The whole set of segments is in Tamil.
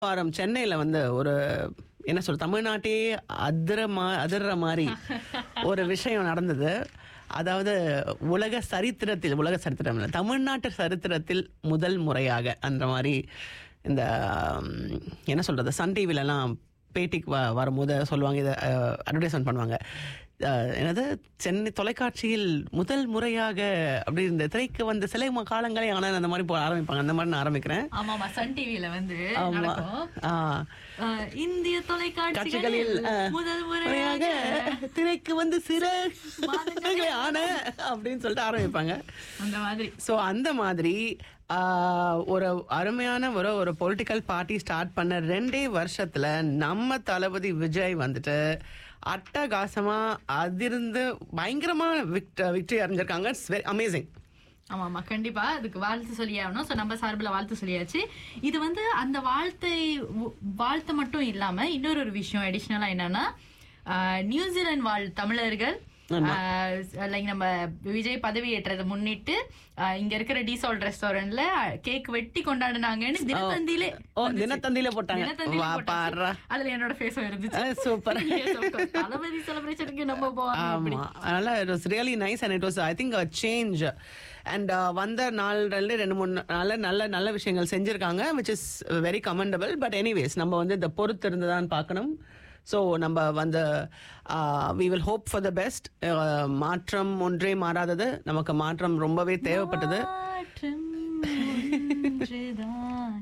வாரம் சென்னையில வந்து ஒரு என்ன சொல்ற தமிழ்நாட்டே அதிர மா அதிர்ற மாதிரி ஒரு விஷயம் நடந்தது அதாவது உலக சரித்திரத்தில் உலக சரித்திரம் இல்லை தமிழ்நாட்டு சரித்திரத்தில் முதல் முறையாக அந்த மாதிரி இந்த ம், என்ன சொல்றது சன் டிவிலலாம் பேட்டிக்கு வ வரும்போது சொல்லுவாங்க இதை அட்வர்டைஸ்மெண்ட் பண்ணுவாங்க அஹ், என்னது சென்னை தொலைக்காட்சியில் முதல் முறையாக அப்படி இந்த திரைக்கு வந்த சிலை ம- காலங்களே ஆனால் அந்த மாதிரி போ ஆரம்பிப்பாங்க அந்த மாதிரி நான் ஆரம்பிக்கிறேன் ஆமாமா சன் டிவில வந்து ஆமா நடக்கும் ஆ அஹ், இந்திய தொலைக்காட்சிகளில் காட்சிகளில் முதல் முறையாக முறையாக திரைக்கு வந்து சில மாதங்களே ஆன அப்படின்னு சொல்லிட்டு ஆரம்பிப்பாங்க அந்த மாதிரி ஸோ அந்த மாதிரி ஆஹ், ஒரு அருமையான ஒரு ஒரு பொலிட்டிக்கல் பார்ட்டி ஸ்டார்ட் பண்ண ரெண்டே வருஷத்துல நம்ம தளபதி விஜய் வந்துட்டு அட்டகாசமா அதிர்ந்து பயங்கரமான விக்ட விக்டரி அடைஞ்சிருக்காங்க இட்ஸ் வெரி அமேசிங் ஆமாமா கண்டிப்பா அதுக்கு வாழ்த்து சொல்லி ஆகணும் ஸோ நம்ம சார்பில் வாழ்த்து சொல்லியாச்சு இது வந்து அந்த வாழ்த்தை உ- வாழ்த்து மட்டும் இல்லாம இன்னொரு ஒரு விஷயம் அடிஷ்னலா என்னன்னா ஆஹ், நியூசிலாந்து வாழ் தமிழர்கள் லைக் நம்ம விஜய் பதவி ஏற்றதை முன்னிட்டு ஆஹ், இங்க இருக்கிற டீசால்ட் ரெஸ்டாரண்ட்ல கேக் வெட்டி கொண்டாடுனாங்கன்னு தினத்தந்தியிலே ஓ தினத்தந்தியில போட்டாங்க தினத்தந்தியில வா போட்டாச்சு. பாடுறா அதுல என்னோட ஃபேஸும் இருந்துச்சு super Yes, of course. Thalapathy செலிப்ரேஷனுக்கு நம்ம போவாங்க அப்படி. ஆமா அதனால it was really nice and it was I think change and வந்த நாள்ல ரெண்டு மூணு நாள்ல நல்ல நல்ல விஷயங்கள் செஞ்சிருக்காங்க which is very commendable but anyways நம்ம வந்து இந்த பொறுத்து இருந்துதான் பார்க்கணும் ஸோ நம்ம வந்து we will hope for the best மாற்றம் ஒன்றே மாறாதது நமக்கு மாற்றம் ரொம்பவே தேவைப்பட்டது மாற்றம் ஒன்றுதான்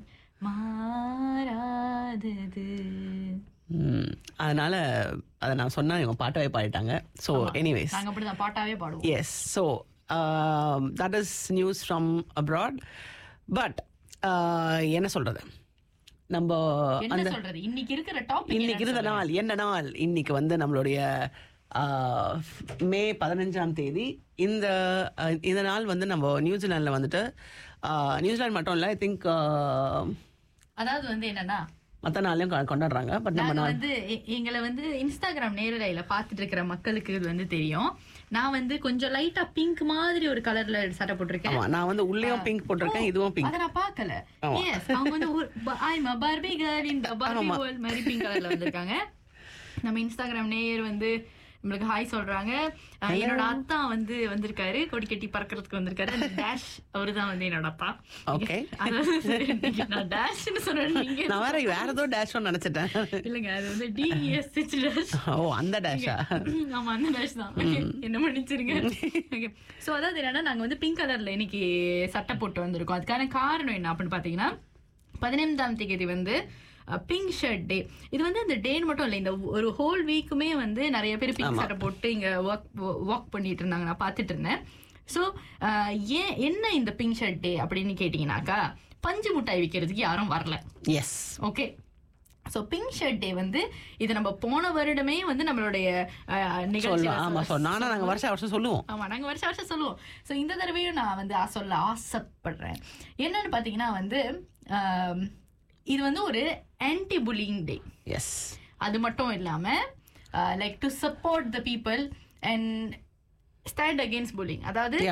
மாறாதது ம், அதனால அதை நான் சொன்னா இவங்க பாட்டவே பாடிட்டாங்க ஸோ எனிவேஸ் நாங்க அப்படிதான் பாட்டாவே பாடுவோம் Yes. So um, that is news from abroad. But uh, என்ன சொல்றது நம்ம என்ன சொல்றது இன்னைக்கு இருக்கிற டாபிக் இன்னைக்கு இருந்த நாள் என்ன நாள் இன்னைக்கு வந்து நம்மளுடைய ஆஹ், மே பதினஞ்சாம் தேதி இந்த அஹ், இந்த நாள் வந்து நம்ம நியூசிலாண்டில் வந்துட்டு ஆஹ், நியூசிலாந்து மட்டும் இல்லை ஐ திங்க் அதாவது வந்து என்னன்னா மற்ற நாளையும் கொ- கொண்டாடுறாங்க பட் நம்ம நாங்க வந்து எ- எங்களை வந்து இன்ஸ்டாகிராம் நேரலையில பாத்துட்டு இருக்கிற மக்களுக்கு இது வந்து தெரியும் நான் வந்து கொஞ்சம் லைட்டா பிங்க் மாதிரி ஒரு கலர்ல சட்டை போட்டிருக்கேன் ஆமா நான் வந்து உள்ளேயும் பிங்க் போட்டிருக்கேன் இதுவும் பிங்க் அத நான் பார்க்கல எஸ் அவங்க வந்து I'm Barbie girl in Barbie world மாதிரி பிங்க் கலர்ல வந்திருக்காங்க நம்ம இன்ஸ்டாகிராம் நேயர் வந்து நம்மளுக்கு ஹாய் சொல்றாங்க அஹ் என்னோட அத்தா வந்து வந்திருக்காரு கொடி கட்டி பறக்கிறதுக்கு வந்திருக்காரு அந்த டேஷ் அவரு தான் வந்து என்னோட அப்பா Okay. அதாவது நான் டேஷ்னு சொன்னேன் நீங்க நான் வேற வேற ஏதோ டேஷ் நினைச்சிட்டேன் இல்லங்க அது வந்து டிஎஸ் டேஷ் ஓ அந்த டேஷா ஆமா அந்த டேஷ் தான் Okay, என்ன மன்னிச்சிருங்க ஓகே சோ அதாவது என்னன்னா நாங்க வந்து பிங்க் கலர்ல இன்னைக்கு சட்டை போட்டு வந்திருக்கோம் அதுக்கான காரணம் என்ன அப்படின்னு பாத்தீங்கன்னா பதினைந்தாம் தேதி வந்து பிங்க் ஷர்ட் டே இது வந்து இந்த டேன்னு மட்டும் இல்லை இந்த ஒரு ஹோல் வீக்குமே வந்து நிறைய பேர் பிங்க் சட்டை போட்டு இங்க ஒர்க் ஒர்க் பண்ணிட்டு இருந்தாங்க நான் பார்த்துட்டு இருந்தேன் ஸோ ஏன் என்ன இந்த பிங்க் ஷர்ட் டே அப்படின்னு கேட்டிங்கனாக்கா பஞ்சு மிட்டாய் விற்கிறதுக்கு யாரும் வரல yes okay so pink shirt day வந்து இது நம்ம போன வருடமே வந்து நம்மளுடைய அஹ், நிகழ்ச்சியில சொல்லலாம் ஆமா சொல் நானும் நாங்க வருஷம் வருஷம் சொல்லுவோம் ஆமா நாங்க வருஷம் வருஷம் சொல்லுவோம் ஸோ இந்த தடவையும் நான் வந்து ஆ- சொல்ல ஆசைப்படுறேன் என்னன்னு பாத்தீங்கன்னா வந்து ஆம், இது வந்து ஒரு ஆன்டி புல்லிங் டே எஸ் அது மட்டும் இல்லாம like to support the people and stand against bullying அதாவது யா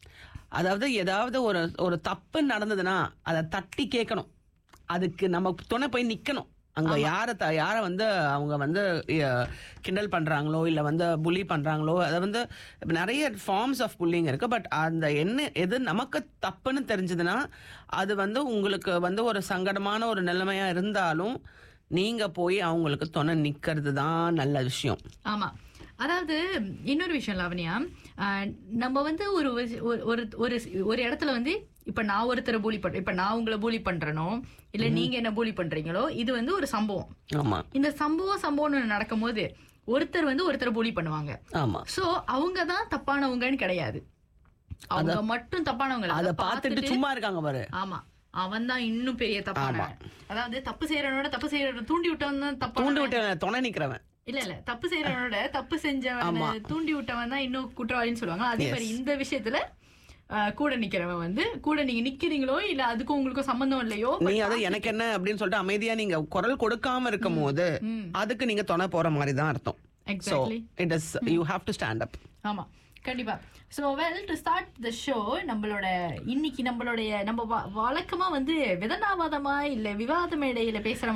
அதாவது ஏதாவது ஒரு ஒரு தப்பு நடந்ததுன்னா அதை தட்டி கேட்கணும் அதுக்கு நம்ம துணை போய் நிக்கணும் அங்க யார த யார வந்து அவங்க வந்து அஹ், கிண்டல் பண்றாங்களோ இல்ல வந்து புலி பண்றாங்களோ அதை வந்து இப்ப நிறைய ஃபார்ம்ஸ் ஆஃப் புல்லிங் இருக்கு பட் அந்த என்ன எது நமக்கு தப்புன்னு தெரிஞ்சதுன்னா அது வந்து உங்களுக்கு வந்து ஒரு சங்கடமான ஒரு நிலைமையா இருந்தாலும் நீங்க போய் அவங்களுக்கு துணை நிக்கிறது தான் நல்ல விஷயம் ஆமா அதாவது இன்னொரு விஷயம் லாவண்யா ஆஹ் நம்ம வந்து ஒரு விஷ- ஒரு ஒரு- ஒரு ஒரு இடத்துல வந்து இப்ப நான் ஒருத்தரை பூலி பண்றேன் இப்ப நான் உங்களை பூலி பண்றேனோ இல்ல நீங்க என்ன பூலி பண்றீங்களோ இது வந்து ஒரு சம்பவம் ஆமா இந்த சம்பவம் சம்பவம்னு நடக்கும் போது ஒருத்தர் வந்து ஒருத்தரை பூலி பண்ணுவாங்க ஆமா சோ அவங்க தான் தப்பானவங்கன்னு கிடையாது அவங்க மட்டும் தப்பானவங்க இல்ல. அதை அதை பார்த்துட்டு சும்மா இருக்காங்க பாரு ஆமா அவன் தான் இன்னும் பெரிய தப்பானவன் அதாவது தப்பு செய்யறவனோட தப்பு செய்யறவன தூண்டி விட்டவன் தான் தப்பான தூண்டு விட்டு துணை நிக்கிறவன் இல்ல இல்ல தப்பு செய்யறவனோட தப்பு செஞ்சவன் தூண்டி விட்டவன் தான் இன்னும் குற்றவாளின்னு சொல்லுவாங்க அதே மாதிரி இந்த விஷயத்துல ஆஹ், கூட நிக்கிறவன் வந்து கூட நீங்க நிக்கிறீங்களோ இல்ல அதுக்கும் உங்களுக்கும் சம்பந்தம் இல்லையோ நீ அது எனக்கு என்ன அப்படின்னு சொல்லிட்டு அமைதியா நீங்க குரல் கொடுக்காம இருக்கும் போது அதுக்கு நீங்க துணை போற மாதிரி தான் அர்த்தம் so exactly it is you have to stand up ஆமா கண்டிப்பா so well to start the show நம்மளோட இன்னைக்கு நம்மளுடைய நம்ம வ- வழக்கமா வந்து விதனாவாதமா இல்ல விவாத மேடையில பேசுற